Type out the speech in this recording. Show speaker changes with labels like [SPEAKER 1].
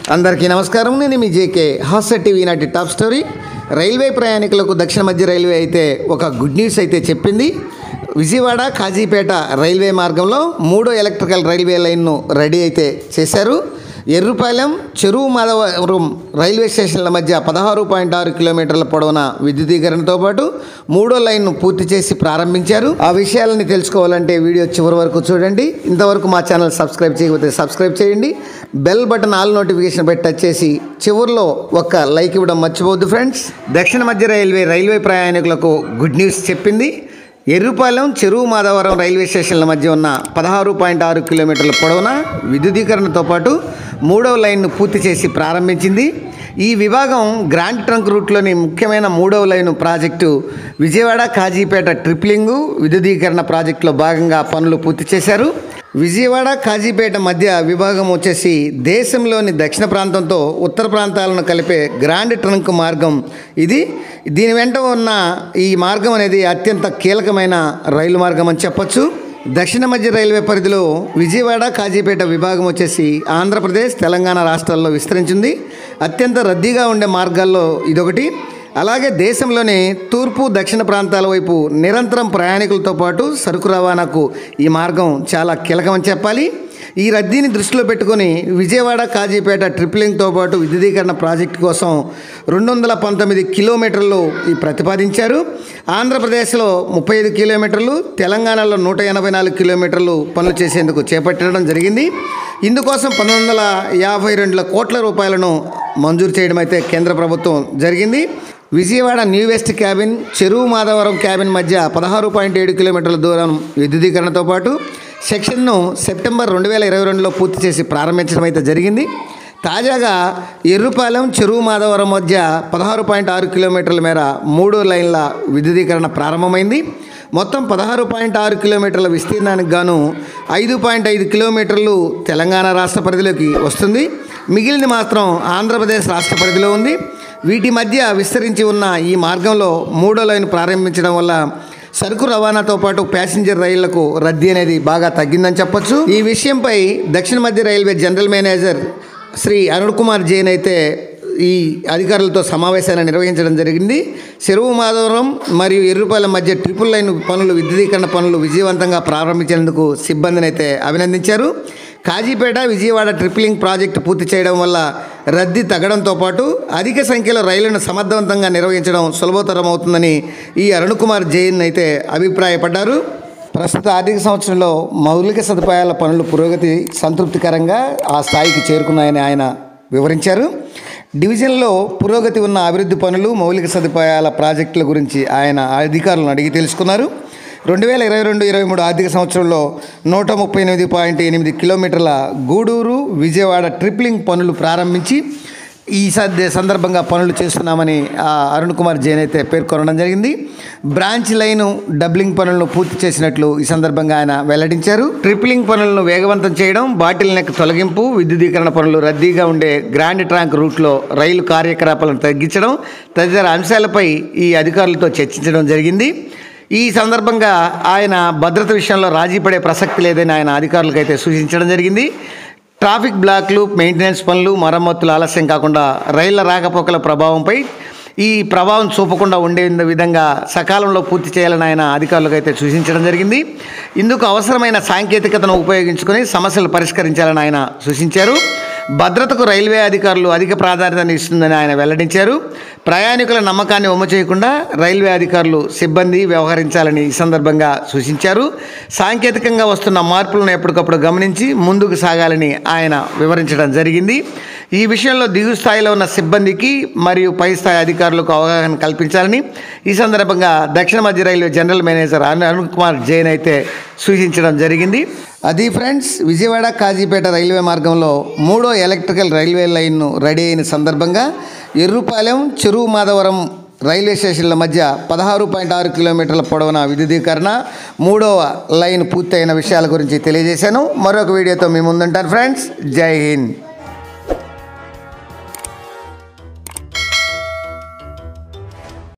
[SPEAKER 1] అందరికీ నమస్కారం నేను మీ జేకే హాస్టర్ టీవీ నాటి టాప్ స్టోరీ రైల్వే ప్రయాణికులకు దక్షిణ మధ్య రైల్వే అయితే ఒక గుడ్ న్యూస్ అయితే చెప్పింది విజయవాడ కాజీపేట రైల్వే మార్గంలో మూడో ఎలక్ట్రికల్ రైల్వే లైన్ను రెడీ అయితే చేశారు ఎర్రుపాలెం చెరువు మాధవరం రైల్వే స్టేషన్ల మధ్య పదహారు పాయింట్ ఆరు కిలోమీటర్ల పొడవున విద్యుదీకరణతో పాటు మూడో లైన్ను పూర్తి చేసి ప్రారంభించారు ఆ విషయాలని తెలుసుకోవాలంటే వీడియో చివరి వరకు చూడండి ఇంతవరకు మా ఛానల్ సబ్స్క్రైబ్ చేయకపోతే సబ్స్క్రైబ్ చేయండి బెల్ బటన్ ఆల్ నోటిఫికేషన్ పెట్టి టచ్ చేసి చివరిలో ఒక లైక్ ఇవ్వడం మర్చిపోవద్దు ఫ్రెండ్స్ దక్షిణ మధ్య రైల్వే రైల్వే ప్రయాణికులకు గుడ్ న్యూస్ చెప్పింది ఎర్రుపాలెం చెరువు మాధవరం రైల్వే స్టేషన్ల మధ్య ఉన్న పదహారు పాయింట్ ఆరు కిలోమీటర్ల పొడవున విద్యుదీకరణతో పాటు మూడవ లైన్ను పూర్తి చేసి ప్రారంభించింది ఈ విభాగం గ్రాండ్ ట్రంక్ రూట్లోని ముఖ్యమైన మూడవ line project Vijayawada Kazipet tripling విద్యుదీకరణ ప్రాజెక్టులో భాగంగా పనులు పూర్తి చేశారు విజయవాడ కాజీపేట మధ్య విభాగం వచ్చేసి దేశంలోని దక్షిణ ప్రాంతంతో ఉత్తర ప్రాంతాలను కలిపే గ్రాండ్ ట్రంక్ మార్గం ఇది దీని వెంట ఉన్న ఈ మార్గం అనేది అత్యంత కీలకమైన రైలు మార్గం అని చెప్పొచ్చు దక్షిణ మధ్య రైల్వే పరిధిలో విజయవాడ కాజీపేట విభాగం వచ్చేసి ఆంధ్రప్రదేశ్ తెలంగాణ రాష్ట్రాల్లో విస్తరించింది అత్యంత రద్దీగా ఉండే మార్గాల్లో ఇదొకటి అలాగే దేశంలోని తూర్పు దక్షిణ ప్రాంతాల వైపు నిరంతరం ప్రయాణికులతో పాటు సరుకు రవాణాకు ఈ మార్గం చాలా కీలకమని చెప్పాలి ఈ రద్దీని దృష్టిలో పెట్టుకొని విజయవాడ కాజీపేట ట్రిప్లింగ్తో పాటు విద్యుదీకరణ ప్రాజెక్టు కోసం రెండు వందల పంతొమ్మిది కిలోమీటర్లు ఈ ప్రతిపాదించారు ఆంధ్రప్రదేశ్లో ముప్పై ఐదు కిలోమీటర్లు తెలంగాణలో నూట ఎనభై నాలుగు కిలోమీటర్లు పనులు చేసేందుకు చేపట్టడం జరిగింది ఇందుకోసం పంతొమ్మిది వందల యాభై రెండు కోట్ల రూపాయలను మంజూరు చేయడం అయితే కేంద్ర ప్రభుత్వం జరిగింది విజయవాడ న్యూ వెస్ట్ క్యాబిన్ చెరువు మాధవరం క్యాబిన్ మధ్య పదహారు పాయింట్ ఏడు కిలోమీటర్ల దూరం విద్యుదీకరణతో పాటు సెక్షన్ను సెప్టెంబర్ రెండు వేల ఇరవై రెండులో పూర్తి చేసి ప్రారంభించడం అయితే జరిగింది తాజాగా ఎర్రుపాలెం చెరువు మాధవరం మధ్య పదహారు పాయింట్ ఆరు కిలోమీటర్ల మేర మూడు లైన్ల విద్యుదీకరణ ప్రారంభమైంది మొత్తం పదహారు పాయింట్ ఆరు కిలోమీటర్ల విస్తీర్ణానికి గాను ఐదు పాయింట్ ఐదు కిలోమీటర్లు తెలంగాణ రాష్ట్ర పరిధిలోకి వస్తుంది మిగిలిన మాత్రం ఆంధ్రప్రదేశ్ రాష్ట్ర పరిధిలో ఉంది వీటి మధ్య విస్తరించి ఉన్న ఈ మార్గంలో మూడో లైన్ ప్రారంభించడం వల్ల సరుకు రవాణాతో పాటు ప్యాసింజర్ రైళ్లకు రద్దీ అనేది బాగా తగ్గిందని చెప్పొచ్చు ఈ విషయంపై దక్షిణ మధ్య railway general manager Shri Arun Kumar Jain అయితే ఈ అధికారులతో సమావేశాన్ని నిర్వహించడం జరిగింది చెరువు మాధవరం మరియు ఎర్రుపాలెం మధ్య ట్రిపుల్ లైన్ పనులు విద్యుదీకరణ పనులు విజయవంతంగా ప్రారంభించేందుకు సిబ్బందిని అయితే అభినందించారు కాజీపేట విజయవాడ ట్రిప్లింగ్ ప్రాజెక్టు పూర్తి చేయడం వల్ల రద్దీ తగ్గడంతో పాటు అధిక సంఖ్యలో రైళ్లను సమర్థవంతంగా నిర్వహించడం సులభతరం అవుతుందని ఈ అరుణ్ కుమార్ జైన్ అయితే అభిప్రాయపడ్డారు ప్రస్తుత ఆర్థిక సంవత్సరంలో మౌలిక సదుపాయాల పనులు పురోగతి సంతృప్తికరంగా ఆ స్థాయికి చేరుకున్నాయని ఆయన వివరించారు డివిజన్లో పురోగతి ఉన్న అభివృద్ధి పనులు మౌలిక సదుపాయాల ప్రాజెక్టుల గురించి ఆయన అధికారులను అడిగి తెలుసుకున్నారు రెండు వేల ఇరవై రెండు ఇరవై మూడు ఆర్థిక సంవత్సరంలో నూట ముప్పై ఎనిమిది పాయింట్ ఎనిమిది కిలోమీటర్ల గూడూరు విజయవాడ ట్రిప్లింగ్ పనులు ప్రారంభించి ఈ సద్య సందర్భంగా పనులు చేస్తున్నామని ఆ అరుణ్ కుమార్ జైన్ అయితే పేర్కొనడం జరిగింది బ్రాంచ్ లైను డబ్లింగ్ పనులను పూర్తి చేసినట్లు ఈ సందర్భంగా ఆయన వెల్లడించారు ట్రిప్లింగ్ పనులను వేగవంతం చేయడం బాటిల్ నెక్ తొలగింపు విద్యుదీకరణ పనులు రద్దీగా ఉండే గ్రాండ్ ట్రాంక్ రూట్లో రైలు కార్యకలాపాలను తగ్గించడం తదితర అంశాలపై ఈ అధికారులతో చర్చించడం జరిగింది ఈ సందర్భంగా ఆయన భద్రత విషయంలో రాజీ పడే ప్రసక్తి లేదని ఆయన అధికారులకు అయితే సూచించడం జరిగింది ట్రాఫిక్ బ్లాక్లు మెయింటెనెన్స్ పనులు మరమ్మతులు ఆలస్యం కాకుండా రైళ్ల రాకపోకల ప్రభావంపై ఈ ప్రభావం చూపకుండా ఉండే విధంగా సకాలంలో పూర్తి చేయాలని ఆయన అధికారులకు అయితే సూచించడం జరిగింది ఇందుకు అవసరమైన సాంకేతికతను ఉపయోగించుకొని సమస్యలు పరిష్కరించాలని ఆయన సూచించారు భద్రతకు రైల్వే అధికారులు అధిక ప్రాధాన్యతను ఇస్తుందని ఆయన వెల్లడించారు ప్రయాణికుల నమ్మకాన్ని ఒమ్ము చేయకుండా రైల్వే అధికారులు సిబ్బంది వ్యవహరించాలని ఈ సందర్భంగా సూచించారు సాంకేతికంగా వస్తున్న మార్పులను ఎప్పటికప్పుడు గమనించి ముందుకు సాగాలని ఆయన వివరించడం జరిగింది ఈ విషయంలో దిగు స్థాయిలో ఉన్న సిబ్బందికి మరియు పై స్థాయి అధికారులకు అవగాహన కల్పించాలని ఈ సందర్భంగా దక్షిణ మధ్య railway general manager Arun Arun Kumar Jain అయితే సూచించడం జరిగింది అది ఫ్రెండ్స్ విజయవాడ కాజీపేట రైల్వే మార్గంలో మూడో ఎలక్ట్రికల్ రైల్వే లైన్ను రెడీ అయిన సందర్భంగా ఎర్రుపాలెం చెరువు మాధవరం రైల్వే స్టేషన్ల మధ్య పదహారు పాయింట్ ఆరు కిలోమీటర్ల పొడవున విద్యుదీకరణ మూడవ లైన్ పూర్తయిన విషయాల గురించి తెలియజేశాను మరొక వీడియోతో మీ ముందుంటాను ఫ్రెండ్స్ జై హింద్